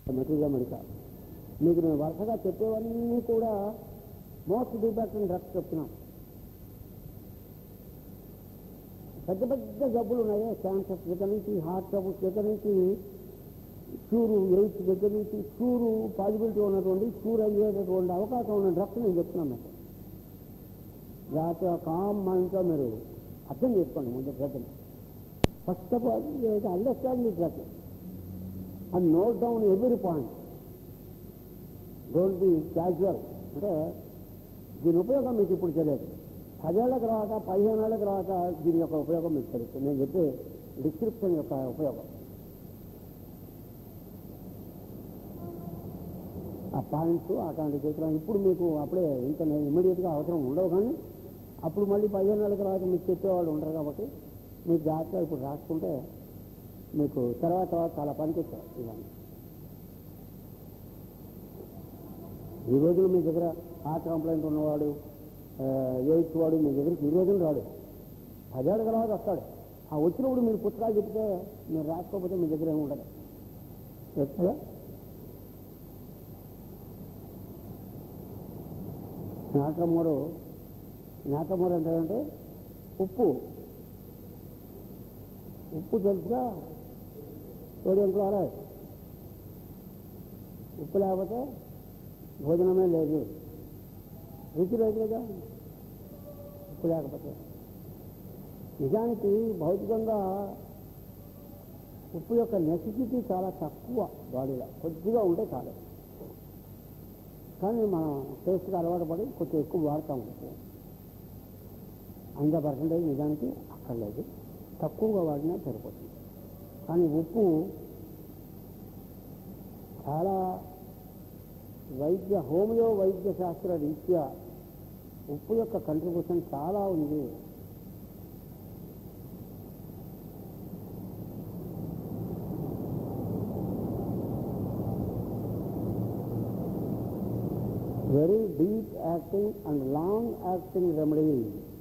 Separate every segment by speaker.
Speaker 1: Material medica మీకు నేను వరుసగా చెప్పేవన్నీ కూడా మోస్ట్ డిపెక్టెంట్ డ్రగ్స్ చెప్తున్నాను పెద్ద పెద్ద జబ్బులు ఉన్నాయి క్యాన్సర్ దగ్గర నుంచి హార్ట్ ట్రబుల్స్ దగ్గర నుంచి క్యూరు ఎయిడ్స్ దగ్గర నుంచి క్యూరు పాజిబిలిటీ ఉన్నటువంటి క్యూర్ అయ్యేటటువంటి అవకాశం ఉన్న డ్రగ్స్ నేను చెప్తున్నాను మీకు జాగ్రత్తగా కామ్ మైండ్తో మీరు అర్థం చేసుకోండి ముందు drug first of all understand the drug and note down every point don't be casual అంటే దీని ఉపయోగం మీకు ఇప్పుడు తెలియదు పదేళ్ల తర్వాత పదిహేను ఏళ్ళ తర్వాత దీని యొక్క ఉపయోగం మీకు తెలుస్తుంది నేను చెప్పే డిస్క్రిప్షన్ యొక్క ఉపయోగం ఆ పాయింట్స్ అట్లాంటి చిత్రం ఇప్పుడు మీకు అప్పుడే ఇంకా ఇమీడియట్గా అవసరం ఉండవు కానీ అప్పుడు మళ్ళీ పదిహేను నెలల తర్వాత మీకు చెప్పేవాళ్ళు ఉండరు కాబట్టి మీకు జాగ్రత్తగా ఇప్పుడు రాసుకుంటే మీకు తర్వాత తర్వాత చాలా పనికొచ్చారు ఇవన్నీ ఈ రోజున మీ దగ్గర హార్ట్ కంప్లైంట్ ఉన్నవాడు ఎయిత్ వాడు మీ దగ్గరికి ఈ రోజున రాడు పదేళ్ళ తర్వాత వస్తాడు ఆ వచ్చినప్పుడు మీరు పుస్తకాలు చెప్తే మీరు రాసుకోకపోతే మీ దగ్గర ఏమి ఉండదు చెప్తారా నాకమ్మడు నాకమ్మడు అంటే ఉప్పు ఉప్పు తెలుసుగా సోడియం క్లోరైడ్ ఉప్పు లేకపోతే భోజనమే లేదు రుచి లేదు కదా ఉప్పు లేకపోతే నిజానికి భౌతికంగా ఉప్పు యొక్క నెసిసిటీ చాలా తక్కువ బాడీలో కొద్దిగా ఉంటే చాలు కానీ మనం టేస్ట్కి అలవాటు పడి కొంచెం ఎక్కువ వాడతాం ఉప్పు హండ్రెడ్ పర్సెంటేజ్ నిజానికి అక్కర్లేదు తక్కువగా వాడినా సరిపోతుంది కానీ ఉప్పు చాలా వైద్య హోమియో వైద్య శాస్త్ర రీత్యా ఉప్పు యొక్క కంట్రిబ్యూషన్ చాలా ఉంది very deep acting and long acting remedy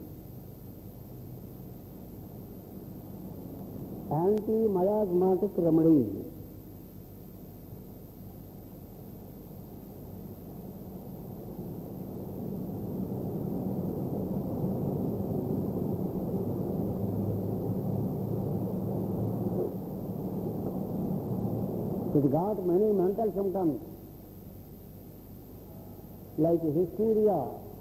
Speaker 1: anti miasmatic remedy It got many mental symptoms like hysteria.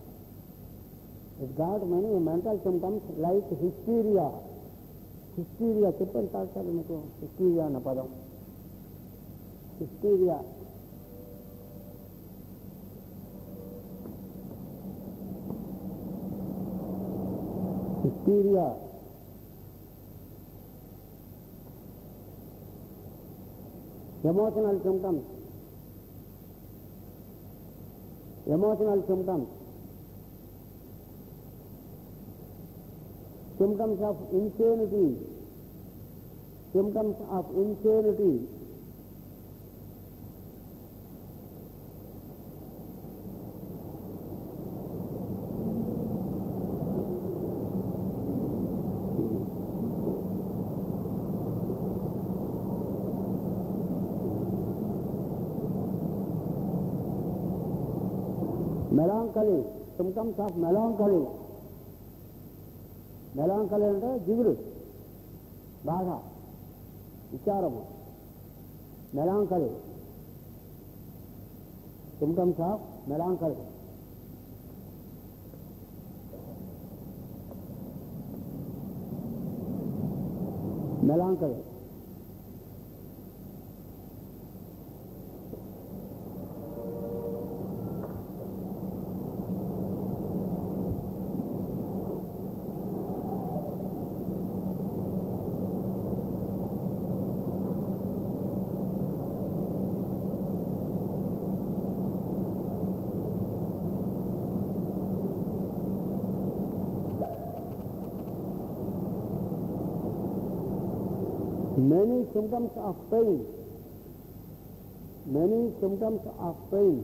Speaker 1: It got many mental symptoms like hysteria. Hysteria చెప్పండి కాదు సార్ మీకు హిస్టీరియా అన్న పదం hysteria hysteria emotional symptoms emotional symptoms symptoms of insanity, symptoms of insanity. Melancholy, symptoms of melancholy. మెలాంకలి అంటే దిగులు బాధ విచారము మెలాంకలి symptoms of మెలాంకలి మెలాంకలి many symptoms of pain, many symptoms of pain.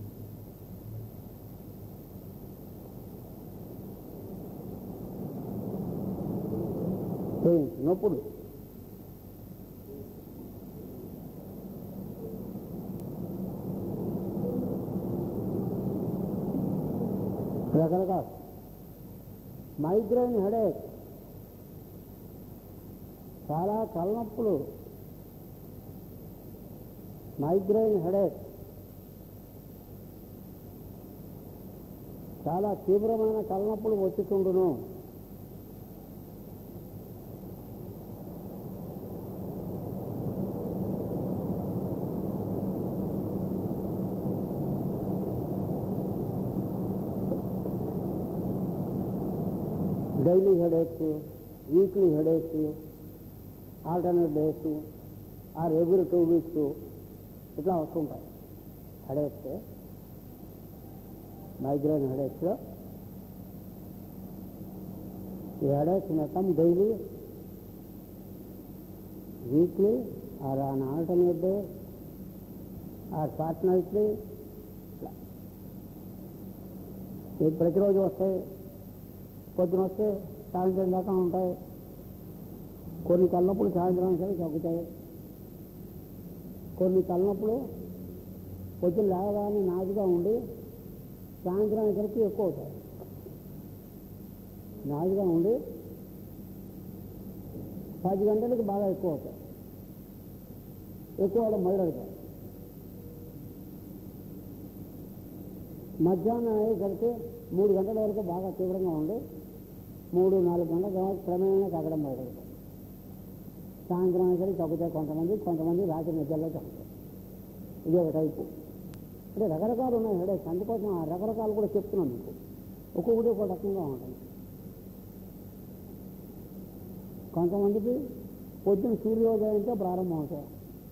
Speaker 1: Pain, నొప్పులు రకరకాల మైగ్రైన్ హెడేక్ చాలా తలనొప్పులు మైగ్రైన్ హెడేక్ చాలా తీవ్రమైన తలనొప్పులు వచ్చుతుండును daily headaches weekly headaches alternate days or every two weeks ఇట్లా వస్తుంటాయి హెడేక్స్ మైగ్రేన్ హెడేక్స్ ఈ హెడేక్స్ మొత్తం daily weekly or on alternate day or fortnightly ఇట్లా ఇవి ప్రతిరోజు వస్తాయి పొద్దున వస్తే సాయంత్రం దాకా ఉంటాయి కొన్ని తలనొప్పులు సాయంత్రం సరే తగ్గుతాయి కొన్ని తలనొప్పులు పొద్దున లేవగానే నాజుగా ఉండి సాయంత్రం సరికి ఎక్కువ అవుతాయి నాజుగా ఉండి పది గంటలకు బాగా ఎక్కువ అవుతాయి ఎక్కువ అవడం మొదలెడతాయి మధ్యాహ్నం అయ్యేసరికి మూడు గంటల వరకు బాగా తీవ్రంగా ఉండి మూడు నాలుగు గంటల తర్వాత క్రమేణా తగ్గడం మొదలెడతాయి సాయంత్రం అయ్యేసరికి తగ్గుతాయి కొంతమంది కొంతమంది రాత్రి నిద్రలో తగ్గుతాయి ఇది ఒక టైపు అంటే రకరకాలు ఉన్నాయి హెడేక్స్ అందుకోసం ఆ రకరకాలు కూడా చెప్తున్నాను మీకు ఒక్కొక్కటి ఒక్కొక్క రకంగా ఉంటుంది కొంతమందికి పొద్దున్న సూర్యోదయంతో ప్రారంభం అవుతాయి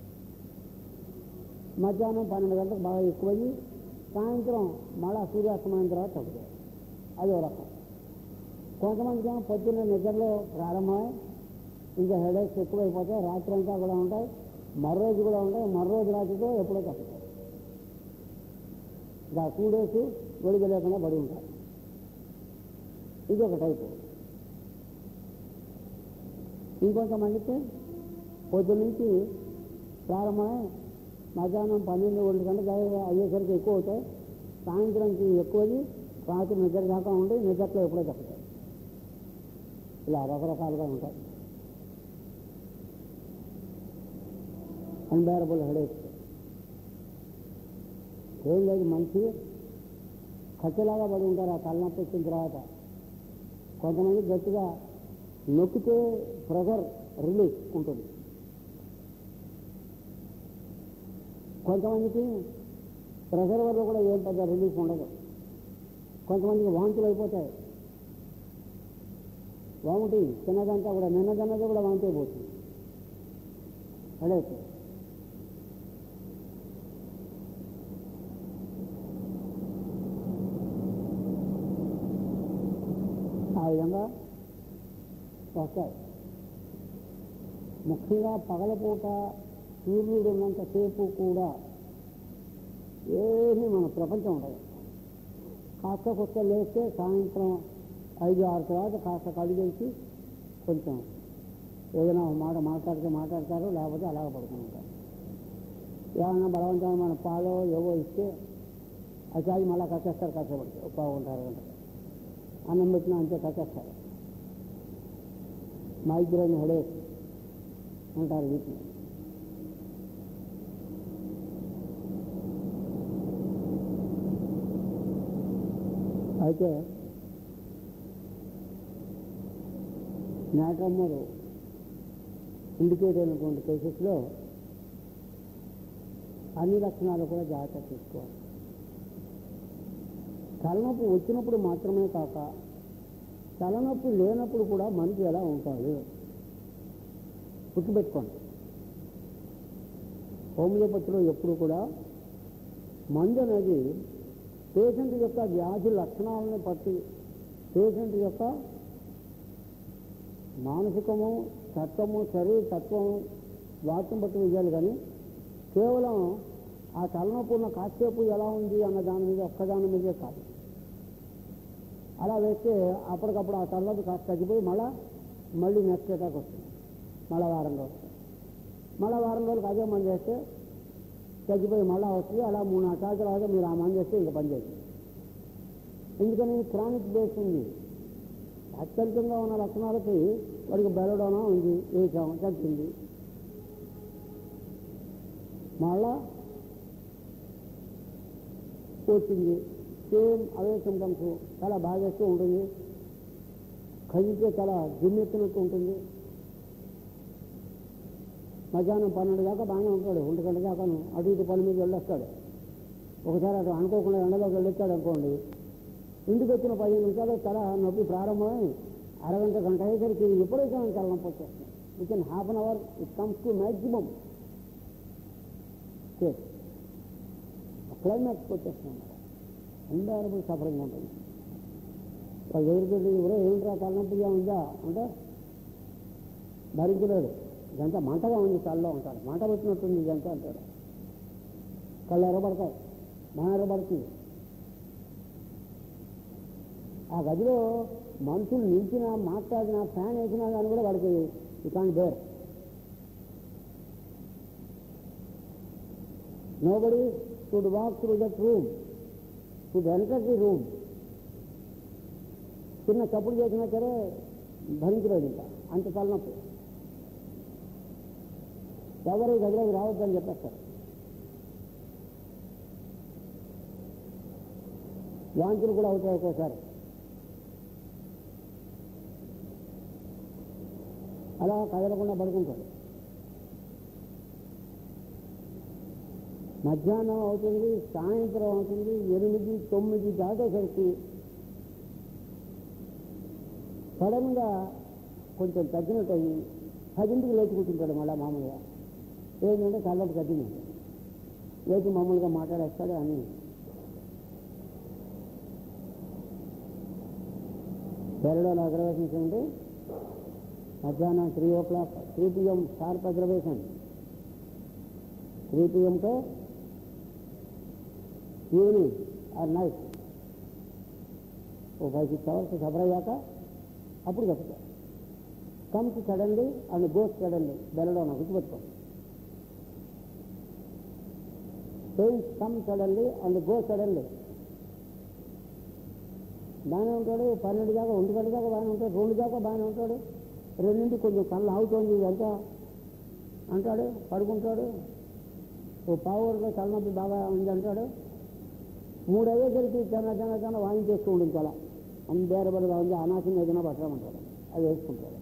Speaker 1: మధ్యాహ్నం పన్నెండు గంటలకు బాగా ఎక్కువయ్యి సాయంత్రం మళ్ళా సూర్యాస్తమయం తర్వాత తగ్గుతాయి అది ఒక రకం కొంతమందికి ఏమో పొద్దున్న నిద్రలో ప్రారంభమై ఇంకా హెడేక్స్ ఎక్కువైపోతాయి రాత్రి అంతా కూడా ఉంటాయి మరో రోజు కూడా ఉంటాయి మరో రోజు రాత్రితో ఎప్పుడో తగ్గుతాయి ఇంకా టూ డేస్ వెలుగు లేకుండా పడి ఉంటాయి ఇది ఒక టైపు ఇంకొంతమందికి పొద్దున్న నుంచి ప్రారంభమై మధ్యాహ్నం పన్నెండు ఒంటి గంటల అయ్యేసరికి ఎక్కువ అవుతాయి సాయంత్రంకి ఎక్కువది రాత్రి నిద్ర దాకా ఉండి నిద్రలో ఎప్పుడో తప్పుతాయి ఇలా రకరకాలుగా ఉంటాయి అన్బేరబుల్ హెడేక్స్ ఏం లేదు మనిషి ఖర్చులాగా పడి ఉంటారు ఆ తలనొప్పి వచ్చిన తర్వాత కొంతమంది గట్టిగా నొక్కితే ప్రెషర్ రిలీఫ్ ఉంటుంది కొంతమందికి ప్రెషర్ వల్ల కూడా ఏం పెద్ద రిలీఫ్ ఉండదు కొంతమందికి వాంతులు అయిపోతాయి వామిటి చిన్నదంతా కూడా నిన్నదన్నది కూడా వాంతి అయిపోతుంది అడైతే ఆ విధంగా వస్తాయి ముఖ్యంగా పగలపూట సూర్యుడు ఉన్నంతసేపు కూడా ఏమీ మన ప్రపంచం ఉండదు కాస్త కొత్త లేస్తే సాయంత్రం ఐదు ఆరు తర్వాత కాస్త కడిగేసి కొంచెం ఏదైనా ఒక మాట మాట్లాడితే మాట్లాడతారు లేకపోతే అలాగ పడుకుని ఉంటారు ఏమన్నా బలవంతంగా మన పాలో ఏవో ఇస్తే అది తాగి మళ్ళీ కచ్చేస్తారు కష్టపడి ఒక పావుంటారు గంట అన్నం పెట్టినా అంతే కచ్చేస్తారు మైగ్రేన్ హెడేక్ అంటారు వీటిని అయితే నాటమ్మరు ఇండికేట్ అయినటువంటి కేసెస్లో అన్ని లక్షణాలు కూడా జాగ్రత్త తీసుకోవాలి తలనొప్పి వచ్చినప్పుడు మాత్రమే కాక తలనొప్పి లేనప్పుడు కూడా మనిషి ఎలా ఉంటాడు గుర్తుపెట్టుకోండి హోమియోపతిలో ఎప్పుడు కూడా మందు అనేది పేషెంట్ యొక్క వ్యాధి లక్షణాలను బట్టి పేషెంట్ యొక్క మానసికము తత్వము శరీర తత్వము వాటిని బట్టి వేయాలి కానీ కేవలం ఆ తలనొప్పి ఉన్న కాసేపు ఎలా ఉంది అన్న దాని మీద ఒక్కదాని మీదే కాదు అలా వేస్తే అప్పటికప్పుడు ఆ తలనొప్పి కాస్త తగ్గిపోయి మళ్ళా మళ్ళీ నెక్స్ట్ అటాక్ వస్తుంది మళ్ళా వారంలో వస్తుంది మళ్ళా వారం రోజులకు అదే మంది చేస్తే తగ్గిపోయి మళ్ళా వస్తుంది అలా మూడు నాలుగు సార్లు తర్వాత మీరు ఆ మంది చేస్తే ఇంకా పని చేస్తుంది ఎందుకని క్రానిక్ బేస్ ఉంది అత్యధికంగా ఉన్న లక్షణాలకి వాడికి బెలడోనా ఉంది వేసాం చచ్చింది మళ్ళా వచ్చింది సేమ్ అవే సిమ్టమ్స్ చాలా బాగేస్తూ ఉంటుంది కదిలితే చాలా జిమ్మెత్తినట్టు ఉంటుంది మధ్యాహ్నం పన్నెండు దాకా బాగానే ఉంటాడు ఒంటి గంట దాకాను అటు ఇటు పని మీద వెళ్ళొస్తాడు ఒకసారి అటు అనుకోకుండా ఎండలోకి వెళ్ళొచ్చాడు అనుకోండి ఇంటికి వచ్చిన పదిహేను నిమిషాలు తల నొప్పి ప్రారంభమై అరగంట గంట అయ్యేసరికి ఎప్పుడైతే తలనొప్పి వచ్చేస్తుంది with in half an hour it comes to maximum state క్లైమాక్స్కి వచ్చేస్తున్నాం అన్బేరబుల్ సఫరింగ్ ఉంటుంది వాళ్ళు దగ్గరికి వెళ్ళి ఎవరో ఏంట్రా తలనొప్పిగా ఉందా అంటే భరించలేడు ఇదంతా మంటగా ఉంది తలలో ఉంటాడు మంట పెట్టినట్టుంది ఇదంతా అంటాడు కళ్ళు ఎర్రబడతాయి మన ఎర్రబడుతుంది ఆ గదిలో మనుషులు నిలిచినా మాట్లాడినా ఫ్యాన్ వేసినా కానీ కూడా వాడికి you can bear nobody should walk through that room should enter the room చిన్న చప్పుడు చేసినా సరే భరించలేదు ఇంకా అంత తలనొప్పి ఎవరు ఈ గదిలోకి రావద్దని చెప్పేస్తారు వాంతులు కూడా అవుతాయి ఒక్కోసారి అలా కదలకుండా పడుకుంటాడు మధ్యాహ్నం అవుతుంది సాయంత్రం అవుతుంది ఎనిమిది తొమ్మిది దాటేసరికి సడన్గా కొంచెం తగ్గినట్టు అయ్యి పదింటికి లేచి కూర్చుంటాడు మళ్ళీ మామూలుగా ఏంటంటే కళ్ళకు తగ్గింది లేచి మామూలుగా మాట్లాడేస్తాడు అని పెరడోలో అగ్రవేషన్స్ ఏంటి మధ్యాహ్నం three o'clock three PM sharp aggravation three పిఎంతో ఈవినింగ్ ఆర్ నైట్ ఓ ఫైవ్ సిక్స్ అవర్స్ సఫర్ అయ్యాక అప్పుడు చెప్తా comes suddenly and goes suddenly belladonna గుర్తుపెట్టుకో pains come suddenly and go suddenly బాగానే ఉంటాడు పన్నెండు దాకా ఒంటి గంట దాకా బాగానే ఉంటాడు రెండు దాకా బాగానే ఉంటాడు రెండింటి కొంచెం కళ్ళు ఆగుతోంది ఇదంతా అంటాడు పడుకుంటాడు ఓ పావుగా తలనొప్పి బాగా ఉంది అంటాడు మూడు అయ్యేసరికి చాలా చాలా చాలా వాయించేస్తూ ఉంటుంది చాలా అన్బేరబడిగా ఉంది అనాశం ఏదైనా పట్టమంటాడు అది వేసుకుంటాడు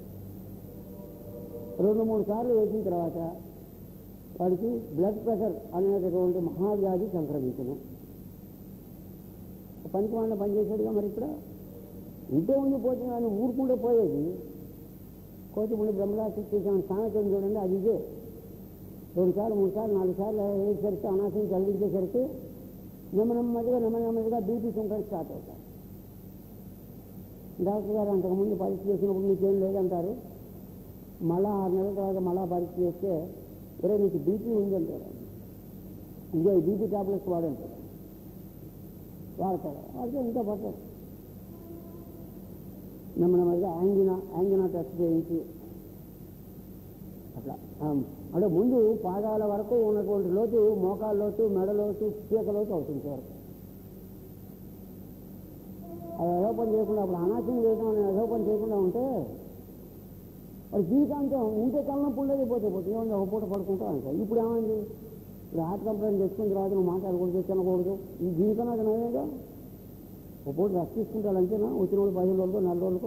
Speaker 1: రెండు మూడు సార్లు వేసిన తర్వాత వాడికి బ్లడ్ ప్రెషర్ అనేటటువంటి మహావ్యాధి సంక్రమించను పనికి వాళ్ళని పనిచేసాడుగా మరి ఇక్కడ ఇంటే ఉండి పోతుంది కానీ ఊరుకుంటే పోయేది కోతిముడి బ్రహ్మరాశి చేసిన సామెతం చూడండి అది ఇదే రెండు సార్లు మూడు సార్లు నాలుగు సార్లు వేసేసరికి అనాశం కలిగించేసరికి నెమ్మదిగా నెమ్మ నెమ్మదిగా బీపీ సెంటర్ స్టార్ట్ అవుతాయి డాక్టర్ గారు అంతకుముందు పరీక్ష చేసినప్పుడు నీకేం లేదంటారు మళ్ళా ఆరు నెలల తర్వాత మళ్ళా పరీక్ష చేస్తే ఒరే నీకు బీపీ ఉంది అంటారు ఇదే బీపీ టాబ్లెట్స్ వాడంటారు వాడతారు వాడితే ఇంకా పట్టదు నెమ్మ నెమ్మదిగా యాంగినా యాంగినా టెస్ట్ చేయించి అట్లా ఆమ్, అంటే ముందు పాదాల వరకు ఉన్నటువంటి లోతు మోకాల లోతు మెడ లోతు చీక లోతు అవుతుంది చివరికి అది ఏదో పని చేయకుండా అప్పుడు అనాశం చేయడం అనేది ఏదో పని చేయకుండా ఉంటే వాడు జీవితాంతం ఉంటే తలనొప్పి ఉండేది పోతే పోతే ఏముంది ఒక పూట పడుకుంటాం అంటే ఇప్పుడు ఏమైంది ఇప్పుడు హార్ట్ కంప్లైంట్ తెచ్చుకున్న తర్వాత నువ్వు మాట్లాడకూడదు తినకూడదు ఈ జీవితం అది నయ్యేగా ఒక పూట రెస్ట్ తీసుకుంటాడు అంతేనా వచ్చిన వాళ్ళు పదిహేను రోజులకు నెల రోజులకు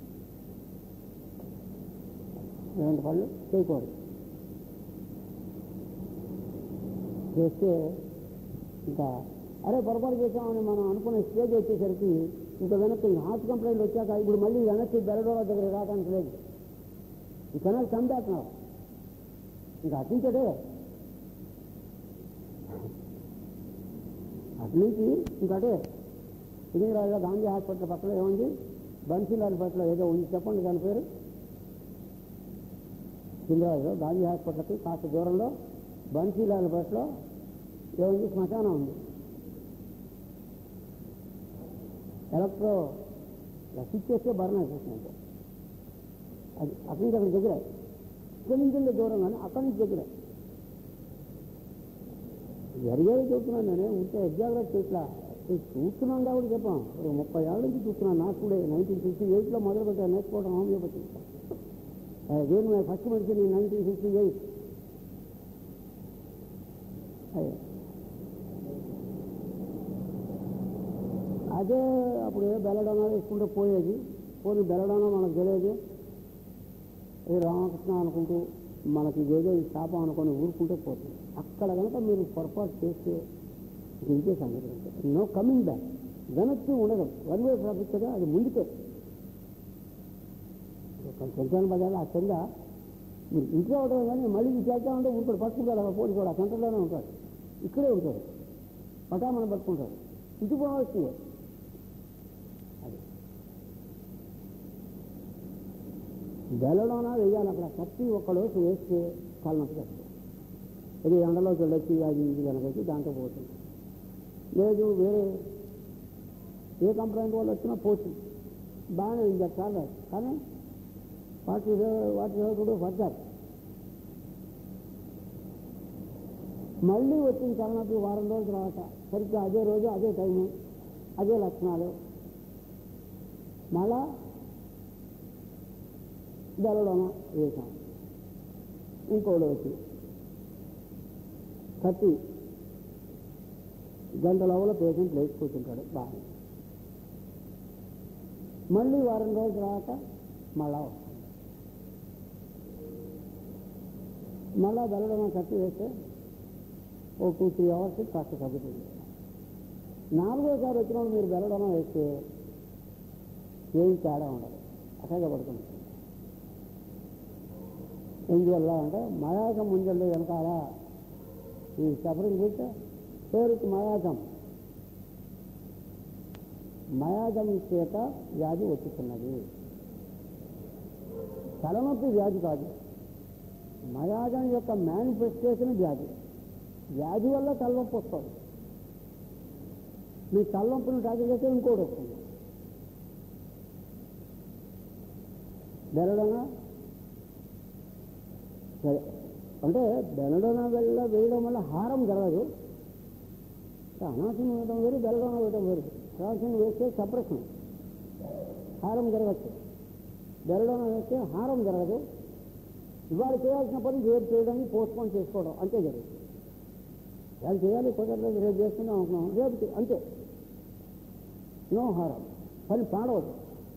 Speaker 1: ఇలాంటి పనులు చేయకూడదు చేస్తే ఇంకా అరే పొరపాటు చేసామని మనం అనుకున్న స్టేజ్ వచ్చేసరికి ఇంకా వెనక్కి హార్ట్ కంప్లైంట్ వచ్చాక ఇప్పుడు మళ్ళీ వెనక్కి బెరడోల దగ్గర రావడానికి లేదు ఈ కెనాల్ కమ్ బ్యాక్ నా ఇంకా అట్నుంచడే అటు నుంచి ఇంకటే సికింద్రాబాద్లో గాంధీ హాస్పిటల్ పక్కన ఏముంది బన్సీలాల్ పట్ల ఏదో ఉంది చెప్పండి దాని పేరు సికింద్రాబాద్లో గాంధీ హాస్పిటల్కి కాస్త దూరంలో బన్సీలాల్ పట్ల ఏముంది శ్మశానం ఉంది ఎలక్ట్రో ఇలా స్విచ్ చేస్తే బర్న్ అయిపోతుంది అది అక్కడి నుంచి అక్కడి దగ్గర ఇక్కడి నుంచి ఉండే దూరం కానీ అక్కడి నుంచి దగ్గర జరిగేది చెప్తున్నాను నేను ఉంటే ఎగ్జాగ్రత్త ఇట్లా ఇది చూస్తున్నాం కాబట్టి చెప్పాం ఒక ముప్పై ఏళ్ళ నుంచి చూస్తున్నాను నాకు కూడా నైన్టీన్ ఫిఫ్టీ ఎయిట్లో మొదలు పెట్టాను నేర్చుకోవడం homeopathy again my first medicine in nineteen fifty eight అదే అప్పుడు ఏ బెల్లడానా వేసుకుంటే పోయేది పోనీ బెల్లడానా మనకు తెలియదు ఏ రామకృష్ణ అనుకుంటూ మనకి ఇదేదో ఈ శాపం అనుకొని ఊరుకుంటే పోతుంది అక్కడ కనుక మీరు పొరపాటు చేస్తే ఇంకే సంగతి నో కమింగ్ బ్యాక్ వెనక్కి ఉండదు వన్ వే ట్రాఫిక్ కదా అది ముందుకే కొంచెం బజార్లో ఆ కింద మీరు ఇంట్లో ఉండదు కానీ మళ్ళీ ఇది చేద్దాం అంటే ఉంటాడు పట్టుకుంటాడు అక్కడ పోటీ కూడా సెంటర్లోనే ఉంటాడు ఇక్కడే ఉంటాడు పటామని పట్టుకుంటాడు ఇటు పోవాల్సిందే అది బెల్లలోనా వేయాలి అక్కడ కత్తి ఒక్క డోసు వేస్తే తలనొప్పి వస్తుంది ఇది ఎండలోకి వెళ్ళొచ్చి అది ఇది కనుక దాంట్లో పోతుంది లేదు వేరే ఏ కంప్లైంట్ వాళ్ళు వచ్చినా పోతుంది బాగానే ఉంది చాలా కానీ వాటి వాటి కూడా పడ్డారు మళ్ళీ వచ్చిన తలనొప్పి వారం రోజుల తర్వాత సరిగ్గా అదే రోజు అదే టైము అదే లక్షణాలు మళ్ళా బెల్లడమ వేసాం ఇంకోటి వచ్చి కత్తి గంట లోపల పేషెంట్ లేచి కూర్చుంటాడు బాగా మళ్ళీ వారం రోజుల తర్వాత మళ్ళా వస్తాం మళ్ళా బెల్లడమ కత్తి వేస్తే ఓ టూ త్రీ అవర్స్ కాస్త తగ్గుతుంది నాలుగోసారి వచ్చినప్పుడు మీరు బెల్లడమ వేస్తే ఏం తేడా ఉండదు అట్లాగే పడుతుంది ఎందువల్ల అంటే మయాకం ముంజల్లో వెనకాల ఈ సఫరింగ్ విత్ పేరుకి మయాకం మయాకం చేత వ్యాధి వచ్చుతున్నది తలనొప్పి వ్యాధి కాదు మయాగం యొక్క మేనిఫెస్టేషన్ వ్యాధి వ్యాధి వల్ల తలనొప్పి వస్తుంది మీ తలనొప్పిని టాకిల్ చేస్తే ఇంకోటి వస్తుంది బెరడనా సరే అంటే బెనడోనా వెళ్ళ వేయడం వల్ల హారం జరగదు అనాసం వేయడం వేరు బెల్లడోనా వేయడం వేరు అనాసం వేస్తే సప్రెషన్ హారం జరగచ్చు బెల్లడోనా వేస్తే హారం జరగదు ఇవాళ చేయాల్సిన పని రేపు చేయడానికి పోస్ట్పోన్ చేసుకోవడం అంతే జరుగుతుంది వాళ్ళు చేయాలి కుదరలేదు రేపు చేసుకుందాం అనుకున్నాం రేపు చే- అంతే నో హారం పని పాడవద్దు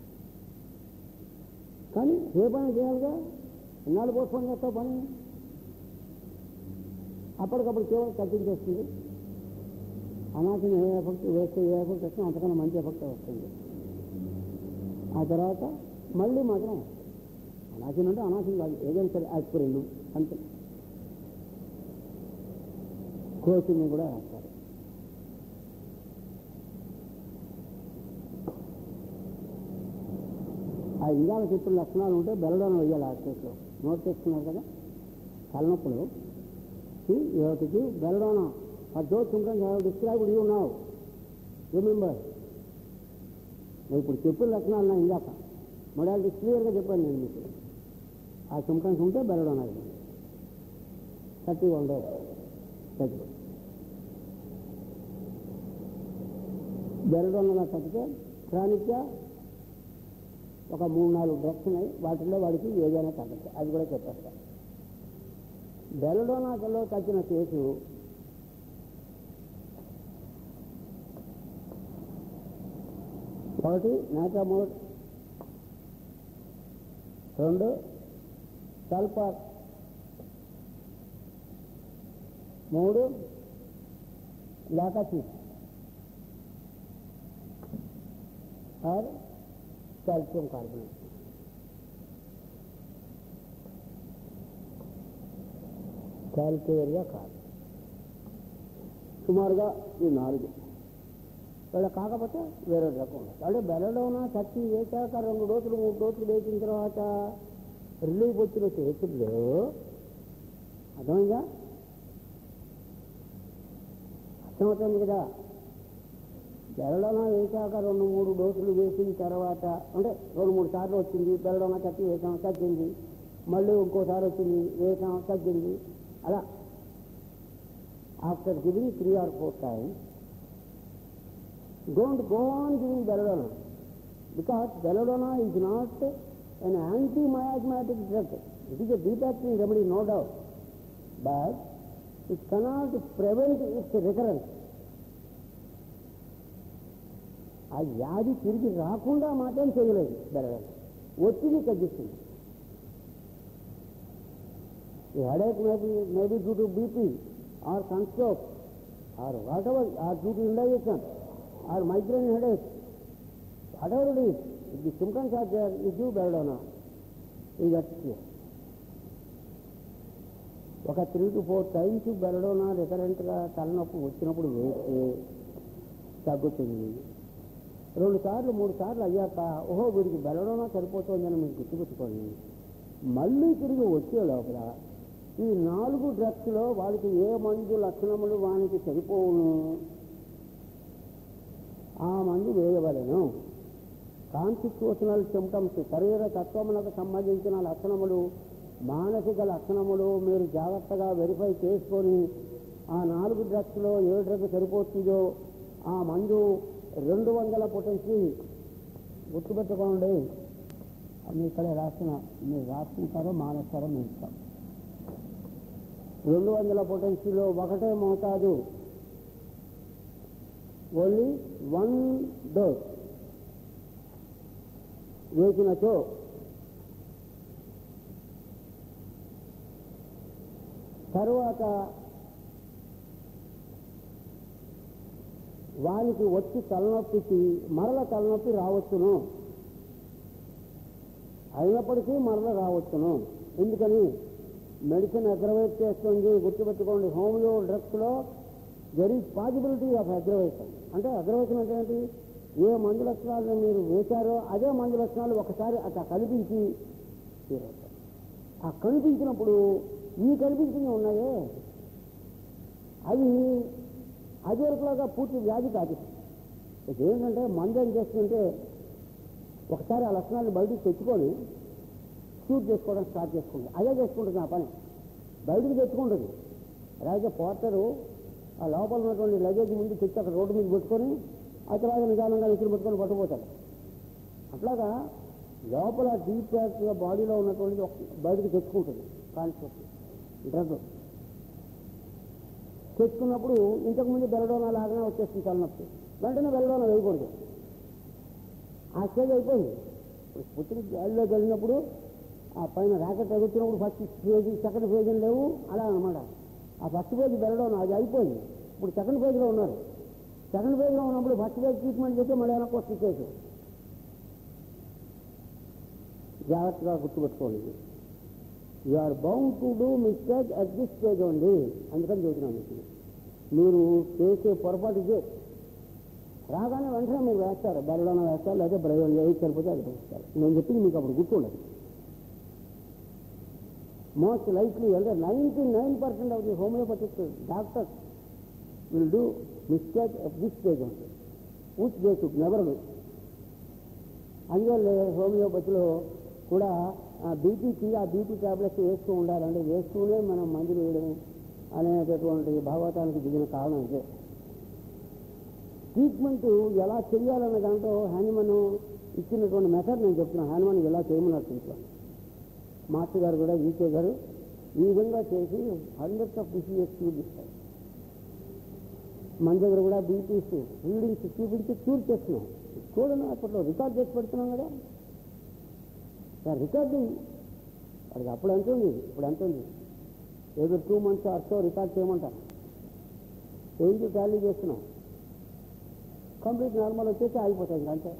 Speaker 1: కానీ ఏ పని చేయాలిగా ఎన్నాళ్ళు పోస్ట్పోన్ చేస్తావు పని అప్పటికప్పుడు కేవలం తగ్గించేస్తుంది అనాథం ఏ ఎఫెక్ట్ వేస్తే ఏ ఎఫెక్ట్ వస్తుందో అంతకన్నా మంచి ఎఫెక్ట్ వస్తుంది ఆ తర్వాత మళ్ళీ మాత్రం అనాథం అంటే అనాథం కాదు ఏదైనా సరే ఆస్పిరిన్ అంతే కోచింగ్ కూడా రాస్తారు ఆ ఇందాక చెప్పిన లక్షణాలు ఉంటే బెల్లడం వేయాలి ఆ కేసులో నోట్ చేసుకున్నారు కదా తలనొప్పులు యువతికి బెల్లడం ఆ జోక్ symptoms have described you now remember నేను ఇప్పుడు చెప్పిన లక్షణాలు నా ఇందాక మొడాలిటీ క్లియర్గా చెప్పాను నేను మీకు ఆ సింటమ్స్ ఉంటే బెల్లడం అది థర్టీ వన్ డేస్ తగ్గిపోతుంది బెల్లడం అలా తగ్గితే క్రానిక్గా ఒక మూడు నాలుగు డ్రగ్స్ ఉన్నాయి వాటిల్లో వాడికి ఏదైనా తగ్గచ్చు అది కూడా చెప్పేస్తా బెలడోనాకల్లో తగ్గిన కేసు ఒకటి నాటామోడ్ రెండు సల్ఫర్ మూడు lachesis or calcium carbonate calcarea కాదు సుమారుగా ఈ నాలుగు వీళ్ళ కాకపోతే వేరే రకం ఉండదు అంటే బెల్లలోన కత్తి వేశాక రెండు డోసులు మూడు డోసులు వేసిన తర్వాత రిలీఫ్ వచ్చిన చేతుల్లో అర్థమైందా అర్థమవుతుంది కదా బెల్లడోనా వేశాక రెండు మూడు డోసులు వేసిన తర్వాత అంటే రెండు మూడు సార్లు వచ్చింది బెల్లడోనా కత్తి వేసాం తగ్గింది మళ్ళీ ఇంకోసారి వచ్చింది వేసాం తగ్గింది అలా after giving three or four times don't go on giving belladonna because belladonna is not an anti-miasmatic drug. It is a detoxing remedy, no doubt. But it cannot prevent its recurrence. ఆ వ్యాధి తిరిగి రాకుండా మాత్రం చేయలేదు బెరగడం ఒత్తిడి తగ్గిస్తుంది ఈ headache maybe maybe due to BP or sunstroke or whatever or due to indigestion or migraine headache whatever it is the symptoms are there ఈ డ్యూ బెరడోనా ఈ గట్స్ ఒక three to four times belladonna రికరెంట్గా తలనొప్పి వచ్చినప్పుడు వేస్తే తగ్గుతుంది రెండు సార్లు మూడు సార్లు అయ్యాక ఓహో వీడికి బెలడోనా సరిపోతుందని మీరు గుర్తుపెట్టుకోండి మళ్ళీ తిరిగి వచ్చే లోపల ఈ నాలుగు డ్రగ్స్లో వాడికి ఏ మందు లక్షణములు వానికి సరిపోవును ఆ మందు వేయవలను కాన్స్టిట్యూషనల్ సిమ్టమ్స్ శరీర తత్వములకు సంబంధించిన లక్షణములు మానసిక లక్షణములు మీరు జాగ్రత్తగా వెరిఫై చేసుకొని ఆ నాలుగు డ్రగ్స్లో ఏ డ్రగ్ సరిపోతుందో ఆ మందు రెండు వందల పొటెన్సీ గుర్తుపెట్టుకోండి అది ఇక్కడ రాసిన మీరు రాసుకుంటారో మానేస్తారో మీ ఇష్టం రెండు వందల పొటెన్సీలో ఒకటే మోతాదు ఓన్లీ వన్ డోస్ వేసినచో తరువాత వానికి వచ్చి తలనొప్పికి మరల తలనొప్పి రావచ్చును అయినప్పటికీ మరల రావచ్చును ఎందుకని మెడిసిన్ అగ్రవేట్ చేస్తుంది గుర్తుపెట్టుకోండి హోమియో డ్రగ్స్లో there is possibility of aggravation అంటే అగ్రవేషన్ అంటే ఏంటి ఏ మందు లక్షణాలను మీరు వేశారో అదే మందు లక్షణాలు ఒకసారి అట్లా కనిపించి తీరవుతాయి ఆ కనిపించినప్పుడు ఈ కనిపించినవి ఉన్నాయే అవి అది వరకులాగా పూర్తి వ్యాధి కాదు ఇది ఏంటంటే మందు ఏం చేస్తుంటే ఒకసారి ఆ లక్షణాలు బయటికి తెచ్చుకొని షూట్ చేసుకోవడం స్టార్ట్ చేసుకుంటుంది అదే చేసుకుంటుంది ఆ పని బయటికి తెచ్చుకుంటుంది అలాగే పోర్టరు ఆ లోపల ఉన్నటువంటి లగేజ్ ముందు తెచ్చి అక్కడ రోడ్డు మీద పెట్టుకొని ఆ తర్వాత నిదానంగా ఇక్కడ పెట్టుకొని పట్టుకుపోతాడు అట్లాగా లోపల డీప్ ప్యాక్గా బాడీలో ఉన్నటువంటి ఒక- బయటికి తెచ్చుకుంటుంది కాన్సెప్ట్ డ్రగ్ తెచ్చుకున్నప్పుడు ఇంతకుముందు బెల్లడోనా లాగానే వచ్చేస్తుంది తలనొప్పి వెంటనే బెల్లడోనా వేయకూడదు ఆ స్టేజ్ అయిపోయింది ఇప్పుడు పుత్రిక గాలిలోకి వెళ్ళినప్పుడు ఆ పైన రాకెట్ ఎగుతున్నప్పుడు ఫస్ట్ ఫేజ్ సెకండ్ ఫేజ్ అని లేవు అలా అనమాట ఆ ఫస్ట్ ఫేజ్ బెల్లడోనా అది అయిపోయింది ఇప్పుడు సెకండ్ ఫేజ్లో ఉన్నారు సెకండ్ ఫేజ్లో ఉన్నప్పుడు ఫస్ట్ ఫేజ్ ట్రీట్మెంట్ చేస్తే మళ్ళీ వెనక్కి వస్తుంది కేసు జాగ్రత్తగా గుర్తుపెట్టుకోండి you are bound to do mistake at this stage only అందుకని చెబుతున్నాను మీకు మీరు చేసే పొరపాటు ఇదే రాగానే వెంటనే మీరు వేస్తారు బెల్లలోన వేస్తారు లేదా బ్రయోన్ ఏది సరిపోతే అది వేస్తారు నేను చెప్పింది మీకు అప్పుడు గుర్తుండదు మోస్ట్ లైక్లీ అంటే ninety nine percent of the homeopathic doctors will do mistake at this stage only which they should never do అందువల్ల హోమియోపతిలో కూడా ఆ బీపీకి ఆ బీపీ టాబ్లెట్స్ వేస్తూ ఉండాలంటే వేస్తూనే మనం మందులు వేయడం అనేటటువంటి భాగవతానికి దిగిన కారణం ఇదే ట్రీట్మెంట్ ఎలా చేయాలన్న దాంట్లో హ్యానిమన్ ఇచ్చినటువంటి మెథడ్ నేను చెప్తున్నాను హ్యానిమన్ ఎలా చేయమన్నారు ఇంట్లో మాస్టర్ గారు కూడా ఈకే గారు ఈ విధంగా చేసి హండ్రెడ్స్ ఆఫ్ డిసీజెస్ క్యూర్ చేస్తారు మన దగ్గర కూడా బీపీస్ రీడింగ్స్ చూపించి క్యూర్ చేస్తున్నాం చూడండి అప్పట్లో రికార్డ్ చేసి పెడుతున్నాం కదా సార్ రికార్డింగ్ వాడికి అప్పుడు ఎంత ఉంది ఇప్పుడు ఎంత ఉంది ఏదో టూ మంత్స్ అర్సో రికార్డ్ చేయమంటారు ఏంటి టాలీ చేస్తున్నాం కంప్లీట్ నార్మల్ వచ్చేసి ఆగిపోతుంది ఇంకా అంతే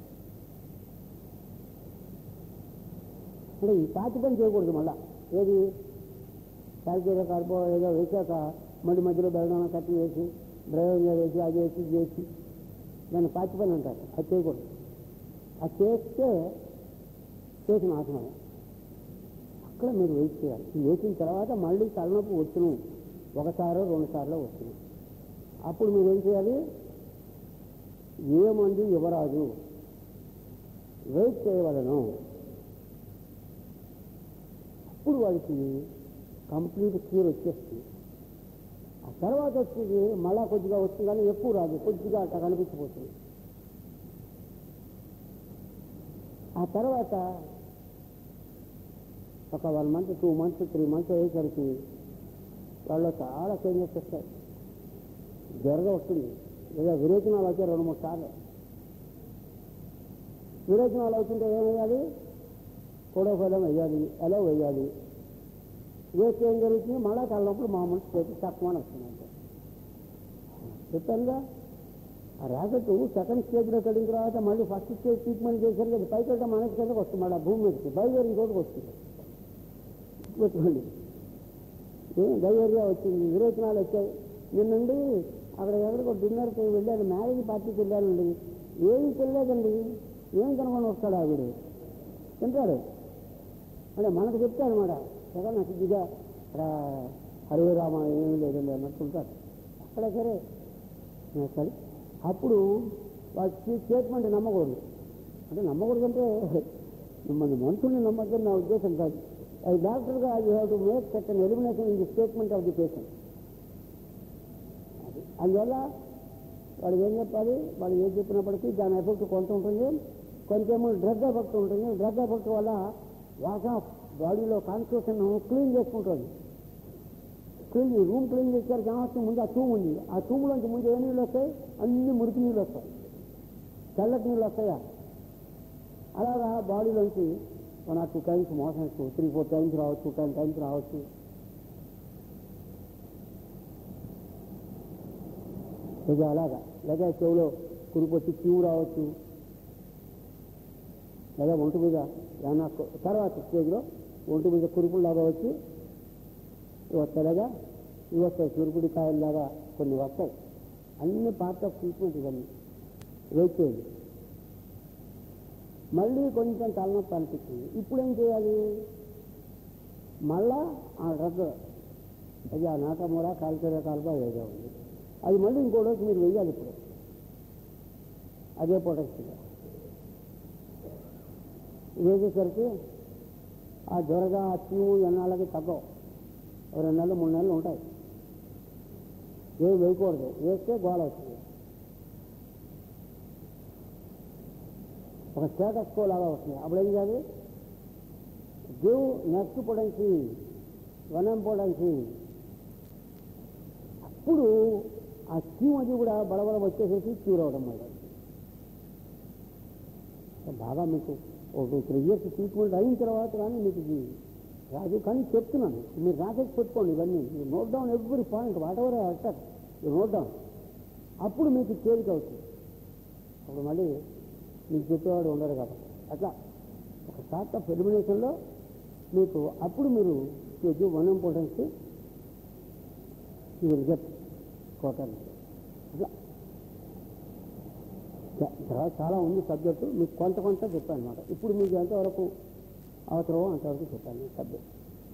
Speaker 1: అంటే ఈ పాతి పని చేయకూడదు మళ్ళా ఏది క్యాల్కులేటర్ కార్బో ఏదో వేసాక మళ్ళీ మధ్యలో బెల్లడం కట్టి వేసి డ్రైవింగ్ వేసి అది వేసి ఇది వేసి దాన్ని పాతి పని అంటారు అది చేయకూడదు అది చేస్తే చేసిన ఆసనం అక్కడ మీరు వెయిట్ చేయాలి ఇది వేసిన తర్వాత మళ్ళీ తలనొప్పి వచ్చును ఒకసారో రెండు సార్లు వచ్చును అప్పుడు మీరు ఏం చేయాలి ఏ మందు ఇవ్వరాదు వెయిట్ చేయవలను అప్పుడు వాడికి కంప్లీట్ క్యూర్ వచ్చేస్తుంది ఆ తర్వాత వచ్చేది మళ్ళా కొద్దిగా వస్తుంది కానీ ఎక్కువ రాదు కొద్దిగా అట్లా కనిపించిపోతుంది ఆ తర్వాత ఒక one month two months three months అయ్యేసరికి వాళ్ళు చాలా చేంజెస్ వస్తాయి జ్వరగా వస్తుంది లేదా విరేచనాలు వచ్చాయి రెండు మూడు సార్లు విరేచనాలు అవుతుంటే ఏం వేయాలి కోడోఫలం వేయాలి ఎలా వేయాలి వేస్తే ఏం జరుగుతుంది మళ్ళా తలనప్పుడు మామూలు స్టేట్ తక్కువ అని వస్తుంది అంతే చెప్పానుగా ఆ రాకెట్ సెకండ్ స్టేజ్లో వెళ్ళిన తర్వాత మళ్ళీ ఫస్ట్ స్టేజ్ ట్రీట్మెంట్ చేశారు కదా పైకి వెళ్ళడం మనసు కిందకు వస్తుంది మళ్ళీ భూమి మీదకి బయలుదేరిన చోటుకు వస్తుంది పెట్టుకోండి ఏం డైవర్గా వచ్చింది విరోచనాలు వచ్చాయి నిన్నండి అక్కడ ఎక్కడికో డిన్నర్కి వెళ్ళాను మ్యారేజ్ పార్టీకి వెళ్ళానండి ఏమి తెలియదండి ఏం కనుకొని వస్తాడు ఆవిడ తింటాడు అంటే మనకు చెప్తాడు అనమాట కదా నాకు ఇదిగా ఇక్కడ హరే రామ ఏమీ లేదండి అన్నట్టు ఉంటాడు అక్కడ సరే సరే అప్పుడు వాళ్ళ స్టేట్మెంట్ నమ్మకూడదు అంటే నమ్మకూడదు అంటే మిమ్మల్ని మనుషుల్ని నమ్మద్దని నా ఉద్దేశం కాదు అది డాక్టర్గా you have to make such an elimination in the statement of the patient అది అందువల్ల వాళ్ళు ఏం చెప్పాలి వాళ్ళు ఏం చెప్పినప్పటికీ దాని ఎఫెక్ట్ కొంత ఉంటుంది కొంచెము డ్రగ్ ఎఫెక్ట్ ఉంటుంది డ్రగ్ ఎఫెక్ట్ వల్ల వాస బాడీలో కాన్స్టిట్యూషన్ క్లీన్ చేసుకుంటుంది క్లీన్ రూమ్ క్లీన్ చేశారు కావచ్చు ముందు ఆ తూము ఉంది ఆ తూములోంచి ముందు ఏ నీళ్ళు వస్తాయి అన్ని మురికి నీళ్ళు వస్తాయి చల్లటి నీళ్ళు వస్తాయా అలాగా బాడీలోంచి one or two times motions three four times రావచ్చు టెన్ టైమ్స్ రావచ్చు ఇక అలాగా లేదా చెవులో కురిపొచ్చి క్యూ రావచ్చు లేదా ఒంటి మీద ఏమన్నా కొ- తర్వాత స్టేజ్లో ఒంటి మీద కురుపులాగా వచ్చి ఇవి వస్తాయిలాగా ఇవి వస్తాయి చురుకుడి కాయల్లాగా కొన్ని వస్తాయి అన్ని పార్ట్ ఆఫ్ ట్రీట్మెంట్ ఇవన్నీ వెయిట్ చేయండి మళ్ళీ కొంచెం తలనొప్పి అనిపిస్తుంది ఇప్పుడు ఏం చేయాలి మళ్ళా ఆ డ్రగ్ అది ఆ నాటమూల కాల్చరే కాలుగా ఏదో ఉంది అది మళ్ళీ ఇంకో రోజు మీరు వెయ్యాలి ఇప్పుడు అదే ప్రొటెక్ట్గా వేసేసరికి ఆ జ్వరగా ఆ చీము ఎన్నాళ్ళకి తగ్గవు ఓ రెండు నెలలు మూడు నెలలు ఉంటాయి ఏం వేయకూడదు వేస్తే గోల వస్తుంది ఒక స్టేటస్ కో లాగా వస్తుంది అప్పుడు ఏం చేయాలి give next potency one potency అప్పుడు ఆ స్కీమ్ అది కూడా బలబల వచ్చేసేసి క్యూర్ అవడం మేడం బాగా మీకు ఒక టూ త్రీ ఇయర్స్ ట్రీట్మెంట్ అయిన తర్వాత కానీ మీకు ఇది రాదు కానీ చెప్తున్నాను మీరు రాసేసి పెట్టుకోండి ఇవన్నీ మీరు note down every point whatever utter note down అప్పుడు మీకు తేలిక అవుతుంది అప్పుడు మళ్ళీ మీకు చెప్పేవాడు ఉండరు కాబట్టి అట్లా ఒక షార్ట్ ఆఫ్ ఎలిమినేషన్లో మీకు అప్పుడు మీరు stage one importance you will get కోటాలి అట్లా చా- తర్వాత చాలా ఉంది సబ్జెక్టు మీకు కొంత కొంత చెప్పాను అనమాట ఇప్పుడు మీకు ఎంతవరకు అవసరమో అంతవరకు చెప్పాను సబ్జెక్ట్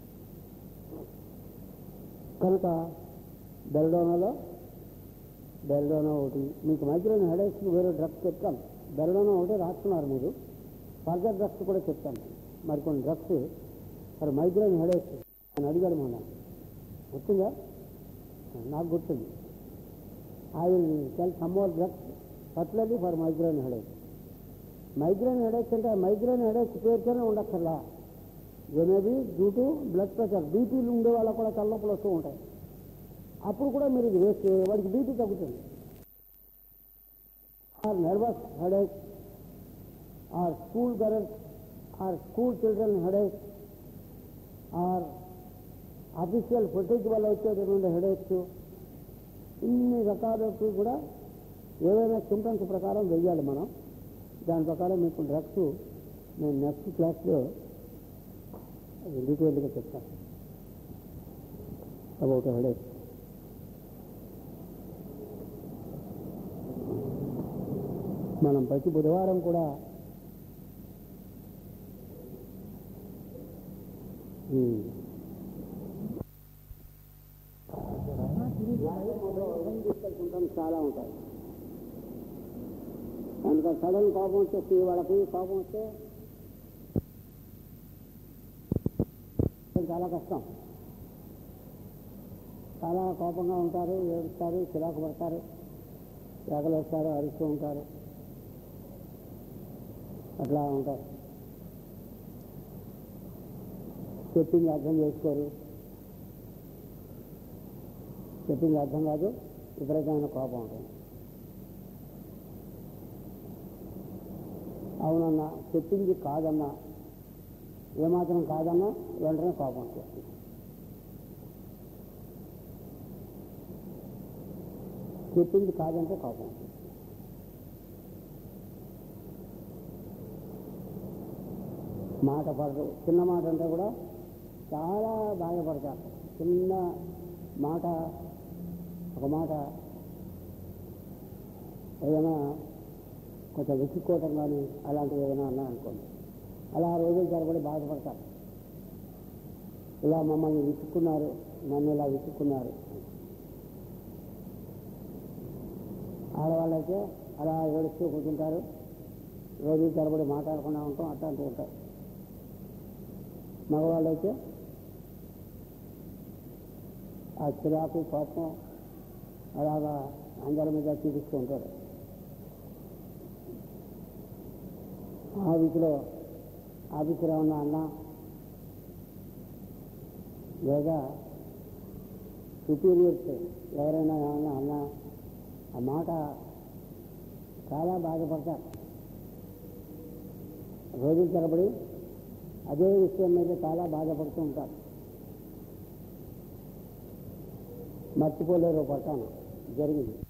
Speaker 1: కనుక బెల్డోనాలో బెల్డోనా ఒకటి మీకు మైగ్రేన్ హెడేక్స్ వేరే డ్రగ్స్ చెప్తాను బెల్డోనా ఒకటి రాస్తున్నారు మీరు ఫర్దర్ డ్రగ్స్ కూడా చెప్తాను మరికొన్ని డ్రగ్స్ మరి మైగ్రేన్ హెడేక్స్ అని అడిగాడు మొన్న గుర్తుందా నాకు గుర్తుంది I will tell some more drugs particularly for migraine headache migraine headaches అంటే మైగ్రేన్ హెడేక్ పేరుతోనే ఉండక్కర్లా జనేబీ డ్యూ టు బ్లడ్ ప్రెషర్ బీపీలు ఉండే వాళ్ళకు కూడా తలనొప్పులు వస్తూ ఉంటాయి అప్పుడు కూడా మీరు ఇది వేస్తే వాడికి బీపీ తగ్గుతుంది or nervous headache or school girls or school children headache or official footage వల్ల వచ్చేటటువంటి హెడేక్స్ ఇన్ని రకాలకు కూడా ఏవైనా సిమ్టమ్స్ ప్రకారం వెయ్యాలి మనం దాని ప్రకారం మీకు డ్రగ్స్ నేను నెక్స్ట్ క్లాస్లో డీటెయిల్గా చెప్తాను అబౌట్ హెడేక్ మనం ప్రతి బుధవారం కూడా ఈ సింటమ్స్ చాలా ఉంటాయి కనుక సడన్ కోపం వచ్చేసి వాళ్ళకి కోపం వస్తే చాలా కష్టం చాలా కోపంగా ఉంటారు ఏడుస్తారు చిరాకు పడతారు కేకలు వేస్తారు అరుస్తూ ఉంటారు అట్లా ఉంటారు చెప్పింది అర్థం చేసుకోరు చెప్పింది అర్థం కాదు విపరీతమైన కోపం ఉంటుంది అవునన్నా చెప్పింది కాదన్నా ఏమాత్రం కాదన్నా వెంటనే కోపం వచ్చేస్తుంది చెప్పింది కాదంటే కోపం వస్తుంది. మాట పడరు చిన్న మాట అంటే కూడా చాలా బాధపడతారు చిన్న మాట ఒక మాట ఏదైనా కొంచెం వెతుక్కోవటం కానీ అలాంటివి ఏదైనా అన్నా అనుకోండి అలా రోజుల తరబడి బాధపడతారు ఇలా మమ్మల్ని విసుక్కున్నారు నన్ను ఇలా విసుక్కున్నారు ఆడవాళ్ళైతే అలా ఏడుస్తూ కూర్చుంటారు రోజుల తరబడి మాట్లాడకుండా ఉంటాం అట్లాంటివి ఉంటాయి మగవాళ్ళైతే ఆ చిరాకు కోపం అలాగా అందరి మీద చూపిస్తూ ఉంటారు ఆఫీసులో ఆఫీసులో ఉన్న అన్న లేదా సుపీరియర్స్ ఎవరైనా ఏమన్నా అన్న ఆ మాట చాలా బాధపడతారు రోజుల తరబడి అదే విషయం మీద చాలా బాధపడుతూ ఉంటారు మర్చిపోలేరు పడతాను జరిగింది